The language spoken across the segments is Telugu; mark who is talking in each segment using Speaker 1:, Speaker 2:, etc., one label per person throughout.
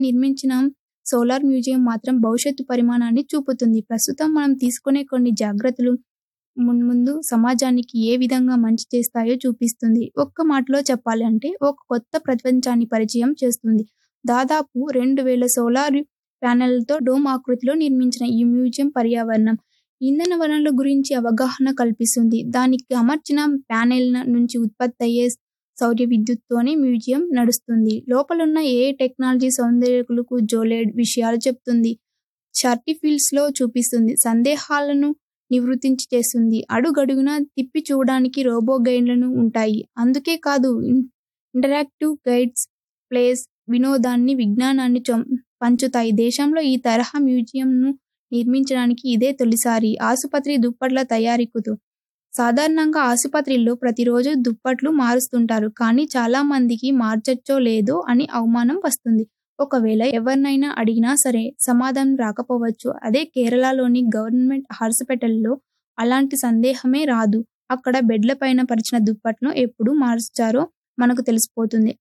Speaker 1: నిర్మించిన సోలార్ మ్యూజియం మాత్రం భవిష్యత్తు పరిమాణాన్ని చూపుతుంది. ప్రస్తుతం మనం తీసుకునే కొన్ని జాగ్రత్తలు మున్ముందు సమాజానికి ఏ విధంగా మంచి చేస్తాయో చూపిస్తుంది. ఒక్క మాటలో చెప్పాలంటే ఒక కొత్త ప్రపంచాన్ని పరిచయం చేస్తుంది. దాదాపు రెండు వేల సోలార్ ప్యానెళ్లతో డోమ్ ఆకృతిలో నిర్మించిన ఈ మ్యూజియం పర్యావరణం, ఇంధన వనరుల గురించి అవగాహన కల్పిస్తుంది. దానికి అమర్చిన ప్యానెళ్ల నుంచి ఉత్పత్తయ్యే సౌర విద్యుత్తోనే మ్యూజియం నడుస్తుంది. లోపలున్న ఏఐ టెక్నాలజీ సందర్శకులకు జోలెడ్ విషయాలు చెబుతుంది. సర్టిఫిల్స్లో చూపిస్తుంది. సందేహాలను నివృత్తి చేస్తుంది. అడుగడుగునా తిప్పి చూడడానికి రోబో గైడ్లు ఉంటాయి. అంతే కాదు ఇంటరాక్టివ్ గైడ్స్ ప్లేస్ వినోదాన్ని, విజ్ఞానాన్ని పంచుతాయి. దేశంలో ఈ తరహా మ్యూజియంను నిర్మించడానికి ఇదే తొలిసారి. ఆసుపత్రి దుప్పట్ల తయారీకుతూ సాధారణంగా ఆసుపత్రుల్లో ప్రతిరోజూ దుప్పట్లు మారుస్తుంటారు. కానీ చాలా మందికి మార్చొచ్చో లేదో అని అనుమానం వస్తుంది. ఒకవేళ ఎవర్నైనా అడిగినా సరే సమాధానం రాకపోవచ్చు. అదే కేరళలోని గవర్నమెంట్ హాస్పిటల్లో అలాంటి సందేహమే రాదు. అక్కడ బెడ్లపైన పరిచిన దుప్పట్లను ఎప్పుడు మార్చారో మనకు తెలిసిపోతుంది.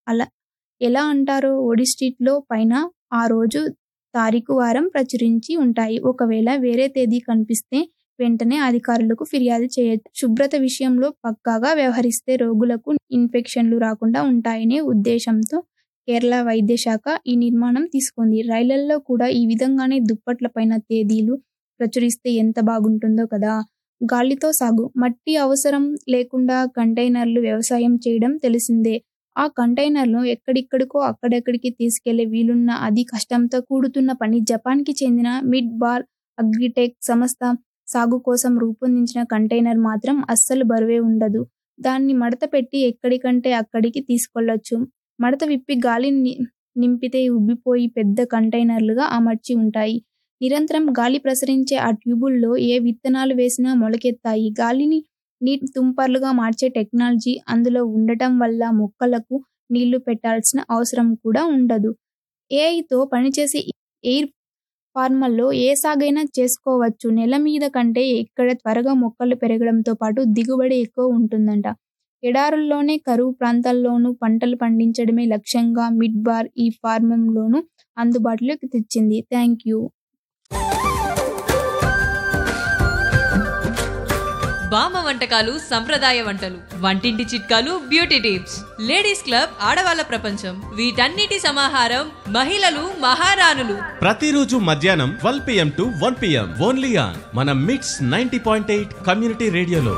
Speaker 1: ఎలా అంటారో ఓడిషీట్లో పైన ఆ రోజు, తారీఖు, వారం ప్రచురించి ఉంటాయి. ఒకవేళ వేరే తేదీ కనిపిస్తే వెంటనే అధికారులకు ఫిర్యాదు చేయొచ్చు. శుభ్రత విషయంలో పక్కాగా వ్యవహరిస్తే రోగులకు ఇన్ఫెక్షన్లు రాకుండా ఉంటాయనే ఉద్దేశంతో కేరళ వైద్య శాఖ ఈ నిర్ణయం తీసుకుంది. రైళ్లల్లో కూడా ఈ విధంగానే దుప్పట్ల పైన తేదీలు ప్రచురిస్తే ఎంత బాగుంటుందో కదా! గాలితో సాగు మట్టి అవసరం లేకుండా కంటైనర్లలో వ్యవసాయం చేయడం తెలిసిందే. ఆ కంటైనర్లను ఎక్కడెక్కడికో అక్కడికి తీసుకెళ్లే వీలున్నా అది కష్టంతో కూడుకున్న పని. జపాన్కి చెందిన మిడ్ బార్ అగ్రిటెక్ సంస్థ సాగు కోసం రూపొందించిన కంటైనర్ మాత్రం అస్సలు బరువే ఉండదు. దాన్ని మడత పెట్టి ఎక్కడికంటే అక్కడికి తీసుకెళ్లొచ్చు. మడత విప్పి గాలి నింపితే ఉబ్బిపోయి పెద్ద కంటైనర్లుగా అమర్చి ఉంటాయి. నిరంతరం గాలి ప్రసరించే ఆ ట్యూబుల్లో ఏ విత్తనాలు వేసినా మొలకెత్తుతాయి. గాలిని నీటి తుంపర్లుగా మార్చే టెక్నాలజీ అందులో ఉండటం వల్ల మొక్కలకు నీళ్లు పెట్టాల్సిన అవసరం కూడా ఉండదు. ఏఐతో పనిచేసే ఎయిర్ ఫార్మర్లో ఏ సాగైనా చేసుకోవచ్చు. నేల మీద కంటే ఇక్కడ త్వరగా మొక్కలు పెరగడంతో పాటు దిగుబడి ఎక్కువ ఉంటుందట. ఎడారుల్లోనూ, కరువు ప్రాంతాల్లోనూ పంటలు పండించడమే లక్ష్యంగా మిడ్ బార్ ఈ ఫార్ములాను అందుబాటులోకి తెచ్చింది. థాంక్యూ
Speaker 2: బామ్మ వంటకాలు సంప్రదాయ వంటలు వంటింటి చిట్కాలు బ్యూటీ టిప్స్ లేడీస్ క్లబ్ ఆడవాళ్ల ప్రపంచం వీటన్నిటి సమాహారం మహిళలు మహారాణులు
Speaker 3: ప్రతిరోజు మధ్యాహ్నం twelve PM to one PM only on మన MITS ninety point eight community రేడియోలో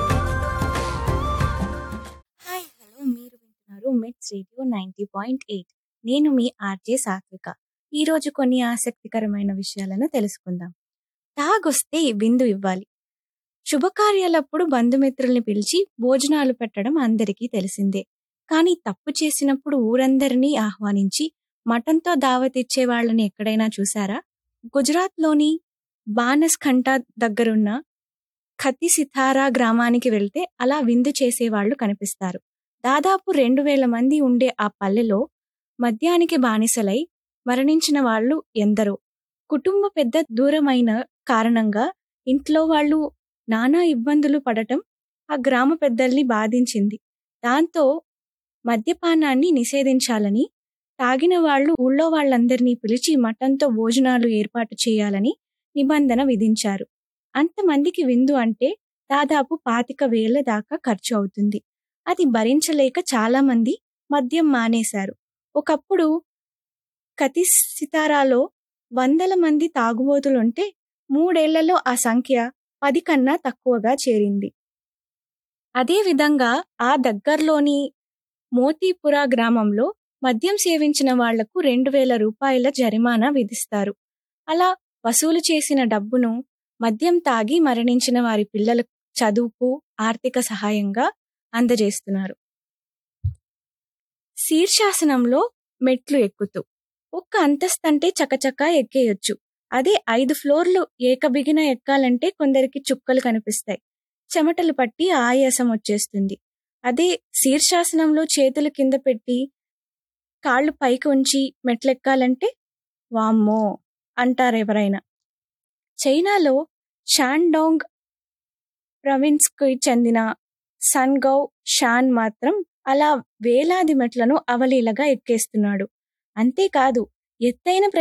Speaker 4: హాయ్ హలో మీరు వింటున్నారు మిట్స్ రేడియో నైంటీ పాయింట్ ఎయిట్ నేను మీ ఆర్జే సాత్విక ఈరోజు కొన్ని ఆసక్తికరమైన విషయాలను తెలుసుకుందాం తాగొస్తే విందు ఇవ్వాలి శుభకార్యాలప్పుడు బంధుమిత్రుల్ని పిలిచి భోజనాలు పెట్టడం అందరికీ తెలిసిందే కానీ తప్పు చేసినప్పుడు ఊరందరినీ ఆహ్వానించి మటన్తో దావతిచ్చే వాళ్ళని ఎక్కడైనా చూసారా గుజరాత్లోని బానస్ఖంటా దగ్గరున్న ఖతి సితారా గ్రామానికి వెళ్తే అలా విందు చేసేవాళ్లు కనిపిస్తారు దాదాపు రెండు వేల మంది ఉండే ఆ పల్లెలో మద్యానికి బానిసలై మరణించిన వాళ్ళు ఎందరో కుటుంబ పెద్ద దూరమైన కారణంగా ఇంట్లో వాళ్ళు నానా ఇబ్బందులు పడటం ఆ గ్రామ పెద్దల్ని బాధించింది దాంతో మద్యపానాన్ని నిషేధించాలని తాగిన వాళ్ళు ఊళ్ళో వాళ్ళందరినీ పిలిచి మటంతో భోజనాలు ఏర్పాటు చేయాలని నిబంధన విధించారు అంతమందికి విందు అంటే దాదాపు పాతిక వేల దాకా ఖర్చు అవుతుంది అది భరించలేక చాలామంది మద్యం మానేశారు ఒకప్పుడు కతిసితారాలో వందల మంది తాగుబోతులుంటే మూడేళ్లలో ఆ సంఖ్య పది కన్నా తక్కువగా చేరింది అదేవిధంగా ఆ దగ్గర్లోని మోతీపుర గ్రామంలో మద్యం సేవించిన వాళ్లకు రెండు వేల రూపాయల జరిమానా విధిస్తారు అలా వసూలు చేసిన డబ్బును మద్యం తాగి మరణించిన వారి పిల్లల చదువుకు ఆర్థిక సహాయంగా అందజేస్తున్నారు శీర్షాసనంలో మెట్లు ఎక్కుతూ ఒక్క అంతస్తంటే చకచకా ఎక్కేయొచ్చు అదే ఐదు ఫ్లోర్లు ఏకబిగిన ఎక్కాలంటే కొందరికి చుక్కలు కనిపిస్తాయి చెమటలు పట్టి ఆయాసం వచ్చేస్తుంది అదే శీర్షాసనంలో చేతులు కింద పెట్టి కాళ్ళు పైకి ఉంచి మెట్లెక్కాలంటే వామ్మో అంటారెవరైనా చైనాలో షాన్డోంగ్ ప్రవిన్స్కి చెందిన సన్గౌ షాన్ మాత్రం అలా వేలాది మెట్లను అవలీలగా ఎక్కేస్తున్నాడు అంతేకాదు ఎత్తైన